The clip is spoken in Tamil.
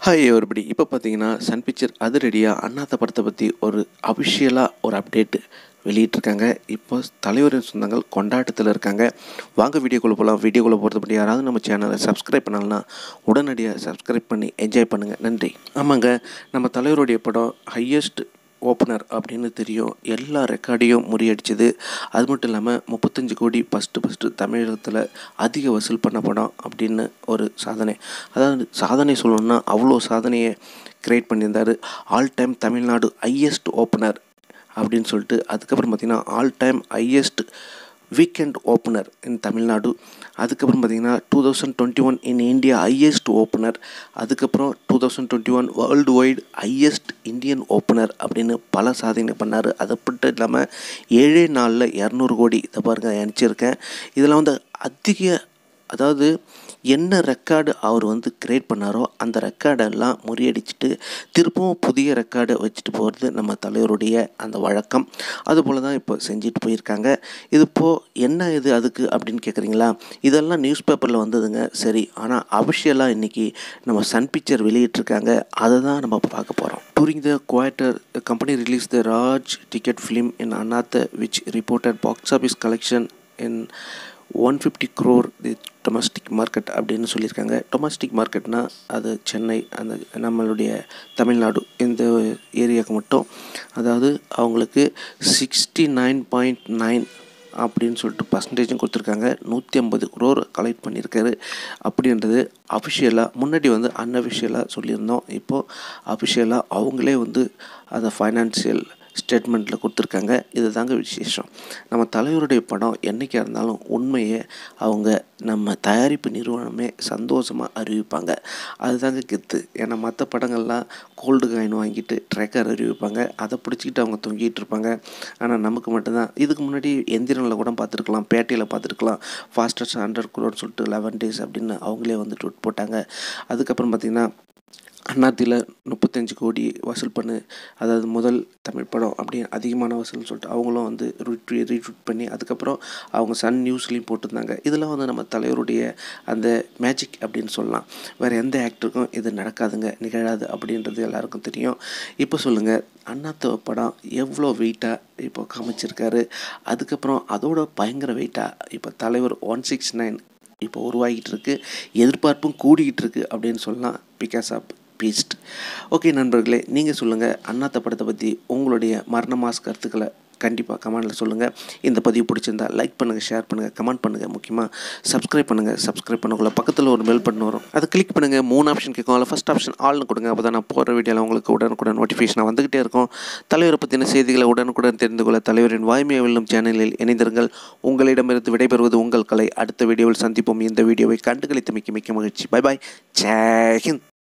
ஹாய் everybody இப்போ பார்த்தீங்கன்னா சன் பிக்சர் அதிரடியாக அண்ணாத்த படத்தை பற்றி ஒரு அஃபிஷியலாக ஒரு அப்டேட் வெளியிட்டிருக்காங்க இப்போ தலைவரின் சொந்தங்கள் கொண்டாட்டத்தில் இருக்காங்க வாங்க வீடியோக்குள்ளே போகலாம் வீடியோக்குள்ளே போகிறது பற்றி யாராவது நம்ம சேனலை சப்ஸ்கிரைப் பண்ணலன்னா உடனடியாக சப்ஸ்கிரைப் பண்ணி என்ஜாய் பண்ணுங்கள் நன்றி ஆமாங்க நம்ம தலைவருடைய படம் ஹையஸ்ட் ஓப்பனர் அப்படின்னு தெரியும் எல்லா ரெக்கார்டையும் முறியடிச்சது அது மட்டும் இல்லாமல் முப்பத்தஞ்சு கோடி ஃபஸ்ட்டு ஃபஸ்ட்டு தமிழகத்தில் அதிக வசூல் பண்ண படம் அப்படின்னு ஒரு சாதனை அதாவது சாதனை சொல்லணும்னா அவ்வளோ சாதனையை கிரியேட் பண்ணியிருந்தார் all time Tamil Nadu highest opener அப்படின்னு சொல்லிட்டு அதுக்கப்புறம் பார்த்திங்கன்னா all time highest weekend opener in Tamil Nadu அதுக்கப்புறம் பார்த்திங்கன்னா two thousand twenty one in India highest opener அதுக்கப்புறம் two thousand twenty one worldwide highest Indian opener அப்படின்னு பல சாதனை பண்ணார் அது மட்டும் இல்லாமல் ஏழே நாளில் இரநூறு கோடி இதை பாருங்கள் நினச்சிருக்கேன் இதில் வந்து அதிக அதாவது என்ன ரெக்கார்டு அவர் வந்து கிரியேட் பண்ணாரோ அந்த ரெக்கார்டெல்லாம் முறியடிச்சிட்டு திருப்பவும் புதிய ரெக்கார்டை வச்சுட்டு போகிறது நம்ம தலைவருடைய அந்த வழக்கம் அதுபோல் தான் இப்போ செஞ்சுட்டு போயிருக்காங்க இது இப்போது என்ன இது அதுக்கு அப்படின்னு கேட்குறீங்களா இதெல்லாம் நியூஸ் பேப்பரில் வந்ததுங்க சரி ஆனால் அஃபிஷியலாக இன்றைக்கி நம்ம சன் பிக்சர் வெளியிட்டிருக்காங்க அதை தான் நம்ம பார்க்க போகிறோம் touring the quarter company release the Raj ticket film in Annaatthe which reported box office collection in one fifty crore the domestic market அப்படின்னு சொல்லியிருக்காங்க டொமஸ்டிக் மார்க்கெட்னா அது சென்னை அந்த நம்மளுடைய தமிழ்நாடு இந்த ஏரியாவுக்கு மட்டும் அதாவது அவங்களுக்கு சிக்ஸ்டி நைன் பாயிண்ட் நைன் அப்படின்னு சொல்லிட்டு பர்சன்டேஜும் கொடுத்துருக்காங்க நூற்றி ஐம்பது குரோர் கலெக்ட் பண்ணியிருக்காரு அப்படின்றது அஃபிஷியலாக முன்னாடி வந்து அன்அஃபிஷியலாக சொல்லியிருந்தோம் இப்போது அஃபிஷியலாக அவங்களே வந்து அதை ஃபைனான்சியல் ஸ்டேட்மெண்ட்டில் கொடுத்துருக்காங்க இது தாங்க விசேஷம் நம்ம தலைவருடைய படம் என்றைக்காக இருந்தாலும் உண்மையை அவங்க நம்ம தயாரிப்பு நிறுவனமே சந்தோஷமாக அறிவிப்பாங்க அதுதாங்க கெத்து ஏன்னா மற்ற படங்கள்லாம் கோல்டு காயின் வாங்கிட்டு ட்ரெக்கர் அறிவிப்பாங்க அதை பிடிச்சிக்கிட்டு அவங்க தொங்கிட்டு இருப்பாங்க ஆனால் நமக்கு மட்டும்தான் இதுக்கு முன்னாடி எந்திரனில் கூட பார்த்துருக்கலாம் பேட்டையில் பார்த்துருக்கலாம் ஃபாஸ்டஸ்ட் ஹண்ட்ரட் குரோன்னு சொல்லிட்டு லெவன் டேஸ் அப்படின்னு அவங்களே வந்துட்டு போட்டாங்க அதுக்கப்புறம் பார்த்திங்கன்னா அண்ணாத்தியில் முப்பத்தஞ்சு கோடி வசூல் பண்ணு அதாவது முதல் தமிழ் படம் அப்படி அதிகமான வசூல்னு சொல்லிட்டு அவங்களும் வந்து ரீட்வீட் பண்ணி அதுக்கப்புறம் அவங்க சன் நியூஸ்லேயும் போட்டிருந்தாங்க இதெல்லாம் வந்து நம்ம தலைவருடைய அந்த மேஜிக் அப்படின்னு சொல்லலாம் வேறு எந்த ஆக்டருக்கும் இது நடக்காதுங்க நிகழாது அப்படின்றது எல்லாருக்கும் தெரியும் இப்போ சொல்லுங்கள் அண்ணாத்த படம் எவ்வளோ வெயிட்டாக இப்போ காமிச்சிருக்காரு அதுக்கப்புறம் அதோட பயங்கர வெயிட்டாக இப்போ தலைவர் ஒன் சிக்ஸ் நைன் இப்போ உருவாகிட்டு இருக்கு எதிர்பார்ப்பும் கூடிக்கிட்டு இருக்கு அப்படின்னு சொல்லலாம் பிகாஸ் ஆஃப் பீஸ்ட் ஓகே நண்பர்களே நீங்கள் சொல்லுங்கள் அண்ணாத்த படத்தை பற்றி உங்களுடைய மரண மாஸ் கருத்துக்களை கண்டிப்பாக கமெண்டில் சொல்லுங்கள் இந்த பதிவு பிடிச்சிருந்தா லைக் பண்ணுங்கள் ஷேர் பண்ணுங்கள் கமெண்ட் பண்ணுங்கள் முக்கியமாக சப்ஸ்கிரைப் பண்ணுங்கள் சப்ஸ்கிரைப் பண்ணக்குள்ள பக்கத்தில் ஒரு மெயில் பண்ண வரும் அதை கிளிக் பண்ணுங்கள் மூணு ஆப்ஷன் கேட்கும் அதில் ஃபஸ்ட் ஆப்ஷன் ஆள்னு கொடுங்க அப்போ தான் நான் போகிற வீடியோவில் உங்களுக்கு உடனுக்குடன் நோட்டிஃபிகேஷன் வந்துகிட்டே இருக்கும் தலைவரை பற்றின செய்திகளை உடனுக்குடன் தெரிந்து கொள்ள தலைவரின் வாய்மையை வெல்லும் சேனலில் இணைந்திருங்கள் உங்களிடமிருந்து விடைபெறுவது உங்கள் கலை அடுத்த வீடியோவில் சந்திப்போம் இந்த வீடியோவை கண்டுகளித்து மிக்க மிக்க மகிழ்ச்சி பை பாய் ஜெய் ஹிந்த்